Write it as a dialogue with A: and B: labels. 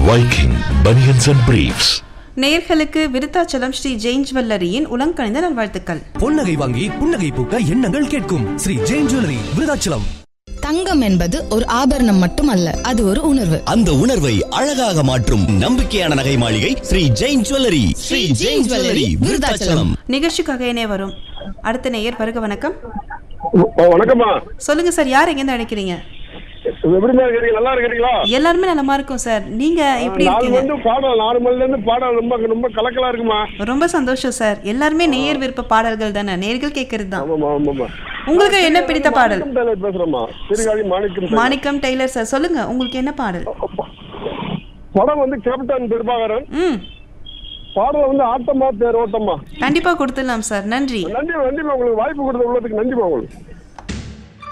A: Viking Bunions and Briefs.
B: நேர்களுக்கு விருத்தாச்சலம் ஸ்ரீ ஜெயின் ஜுவல்லரியின் உலங்கணிந்த நல்வாழ்த்துக்கள்
C: பொன்னகை வாங்கி புன்னகை பூக்க எண்ணங்கள் கேட்கும் ஸ்ரீ ஜெயின் ஜுவல்லரி விருதாச்சலம்
D: தங்கம் என்பது ஒரு ஆபரணம் மட்டுமல்ல அது ஒரு உணர்வு
E: அந்த உணர்வை அழகாக மாற்றும் நம்பிக்கையான நகை மாளிகை ஸ்ரீ ஜெயின் ஜுவல்லரி ஸ்ரீ ஜெயின் ஜுவல்லரி விருதாச்சலம்
B: நிகழ்ச்சிக்காக இணைய வரும் அடுத்த நேயர் வருக வணக்கம்
F: ஓ, வணக்கம்மா
B: சொல்லுங்க சார் யார் எங்கேருந்து அழைக்கிறீங்க
F: எப்படிமா இருக்கிறீங்க நல்லா இருக்கிறீங்களா
B: எல்லாருமே நலமா இருக்கும் சார் நீங்க எப்படி
F: நாலு
B: இருக்கீங்க
F: வந்து பாடல் நாலு மணில இருந்து பாடல் ரொம்ப ரொம்ப கலக்கலா இருக்குமா
B: ரொம்ப சந்தோஷம் சார் எல்லாருமே நேயர் விருப்ப பாடல்கள் தானே நேர்கள் கேட்கறது தான்
F: ஆமாமா ஆமாமா
B: உங்களுக்கு என்ன பிடித்த பாடல்
F: மாணிக்கம் டெய்லர் பேசுறேம்மா Sirkazhi Manickam tailor.
B: Manickam tailor sir சொல்லுங்க உங்களுக்கு என்ன பாடல்
F: படம் வந்து கேப்டன் பிரபாகரன்
B: ம்
F: பாடல் வந்து ஆட்டமா தேர் ஓட்டமா
B: கண்டிப்பா கொடுத்துடலாம் சார் நன்றி
F: நன்றி நன்றிமா உங்களுக்கு வாய்ப்பு கொடுத்த உள்ளதுக்கு நன்றிமா உங்களுக்கு